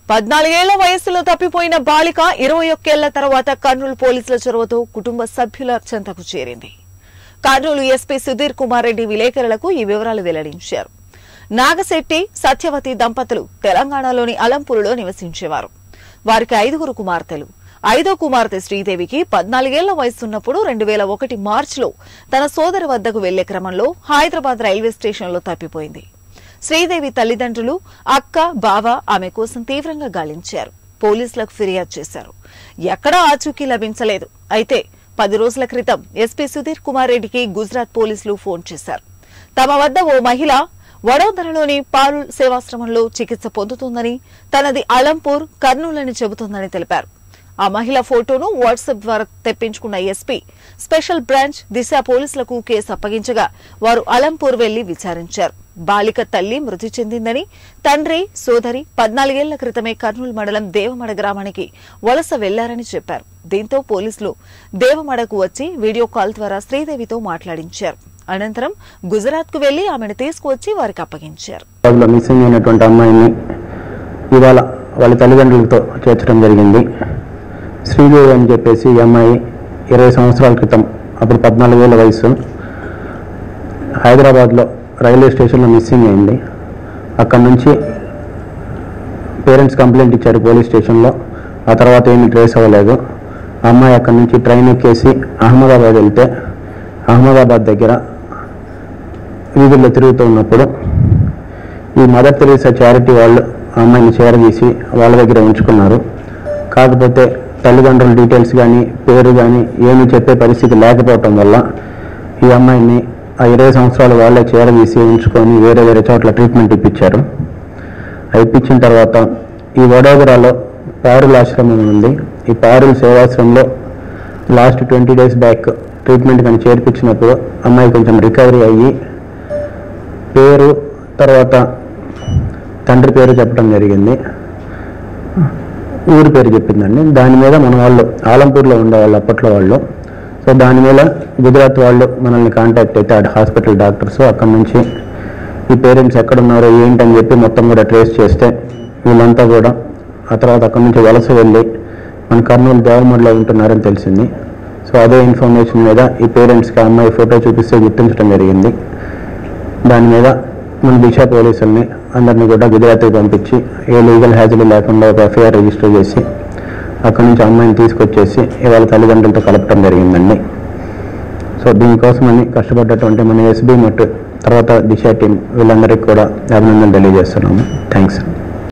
పద్నాలుగేళ్ల వయస్సులో తప్పిపోయిన బాలిక ఇరవై ఒక్కేళ్ల తర్వాత కర్నూలు పోలీసుల చొరవతో కుటుంబ సభ్యుల చెంతకు చేరింది కర్నూలు ఎస్పీ సుధీర్ కుమార్ రెడ్డి విలేకరులకు ఈ వివరాలు వెల్లడించారు నాగశెట్టి సత్యవతి దంపతులు తెలంగాణలోని అలంపూరులో నివసించేవారు వారికి ఐదుగురు కుమార్తెలు ఐదో కుమార్తె శ్రీదేవికి పద్నాలుగేళ్ల వయసున్నప్పుడు రెండు వేల ఒకటి మార్చిలో తన సోదరి వద్దకు వెళ్లే క్రమంలో హైదరాబాద్ రైల్వే స్టేషన్లో తప్పిపోయింది శ్రీదేవి తల్లిదండ్రులు అక్క బావ ఆమె కోసం తీవ్రంగా గాలించారు పోలీసులకు ఫిర్యాదు చేశారు ఎక్కడా ఆచూకీ లభించలేదు అయితే పది రోజుల క్రితం ఎస్పీ సుధీర్ కుమార్ రెడ్డికి గుజరాత్ పోలీసులు ఫోన్ చేశారు తమ వద్ద ఓ మహిళ వడోదరలోని పారుల్ సేవాశ్రమంలో చికిత్స పొందుతుందని తనది అలంపూర్ కర్నూలు అని చెబుతోందని తెలిపారు ఆ మహిళ ఫోటోను వాట్సాప్ ద్వారా తెప్పించుకున్న ఎస్పీ స్పెషల్ బ్రాంచ్ దిశ పోలీసులకు కేసు అప్పగించగా వారు అలంపూర్ వెళ్లి విచారించారు బాలిక తల్లి మృతి చెందిందని తండ్రి సోదరి పద్నాలుగేళ్ల క్రితమే కర్నూలు మండలం దేవమడ గ్రామానికి వలస వెళ్లారని చెప్పారు దీంతో పోలీసులు దేవమడకు వచ్చి వీడియో కాల్ ద్వారా శ్రీదేవితో మాట్లాడించారు అనంతరం గుజరాత్ కు వెళ్లి ఆమెను తీసుకువచ్చి వారికి అప్పగించారు లో మిస్సింగ్ అయినటువంటి అమ్మాయిని ఇవాళ వాళ్ళ తల్లిదండ్రులతో చేర్చడం జరిగింది శ్రీదేవి అని చెప్పేసి ఈ అమ్మాయి ఇరవై సంవత్సరాల క్రితం అప్పుడు పద్నాలుగేళ్ల వయసు హైదరాబాద్లో రైల్వే స్టేషన్లో మిస్సింగ్ అయింది అక్కడ నుంచి పేరెంట్స్ కంప్లైంట్ ఇచ్చారు పోలీస్ స్టేషన్లో ఆ తర్వాత ఏమీ ట్రేస్ అవ్వలేదు ఆ అమ్మాయి అక్కడ నుంచి ట్రైన్ ఎక్కేసి అహ్మదాబాద్ వెళ్తే అహ్మదాబాద్ దగ్గర వీధుల్లో తిరుగుతూ ఉన్నప్పుడు ఈ మదర్ తెరీసా చారిటీ వాళ్ళు ఆ అమ్మాయిని చేరదీసి వాళ్ళ దగ్గర ఉంచుకున్నారు కాకపోతే తల్లిదండ్రుల డీటెయిల్స్ కానీ పేరు కానీ ఏమీ చెప్పే పరిస్థితి లేకపోవటం వల్ల ఈ అమ్మాయిని ఆ ఇరవై సంవత్సరాలు వాళ్ళే చేరదీసి ఉంచుకొని వేరే వేరే చోట్ల ట్రీట్మెంట్ ఇప్పించారు ఆ ఇప్పించిన తర్వాత ఈ వడోదరాలో పారుల ఆశ్రమం ఉంది ఈ పారుల సేవాశ్రమంలో last twenty days back treatment కానీ చేర్పించినప్పుడు అమ్మాయి కొంచెం రికవరీ అయ్యి పేరు తర్వాత తండ్రి పేరు చెప్పడం జరిగింది ఊరి పేరు చెప్పిందండి దాని మీద మన వాళ్ళు ఆలంపూర్లో ఉండేవాళ్ళు అప్పట్లో వాళ్ళు సో దాని మీద గుజరాత్ వాళ్ళు మనల్ని కాంటాక్ట్ అయితే అటు హాస్పిటల్ డాక్టర్స్ అక్కడ నుంచి ఈ పేరెంట్స్ ఎక్కడున్నారో ఏంటని చెప్పి మొత్తం కూడా ట్రేస్ చేస్తే వీళ్ళంతా కూడా ఆ తర్వాత అక్కడ నుంచి వలస వెళ్ళి మన కర్నూలు దేవమడిలో ఉంటున్నారని తెలిసింది సో అదే ఇన్ఫర్మేషన్ మీద ఈ పేరెంట్స్కి ఆ అమ్మాయి ఫోటో చూపిస్తే గుర్తించడం జరిగింది దాని మీద మన దిశ పోలీసుల్ని అందరినీ కూడా గుజరాత్కి పంపించి ఏ లీగల్ హ్యాజరీ లేకుండా ఒక ఎఫ్ఐఆర్ రిజిస్టర్ చేసి అక్కడి నుంచి అమ్మాయిని తీసుకొచ్చేసి ఇవాళ తల్లిదండ్రులతో కలపడం జరిగిందండి సో దీనికోసమని కష్టపడ్డటువంటి మన ఎస్బీ మట్ తర్వాత దిశ టీం వీళ్ళందరికీ కూడా అభినందనలు తెలియజేస్తున్నాము థ్యాంక్స్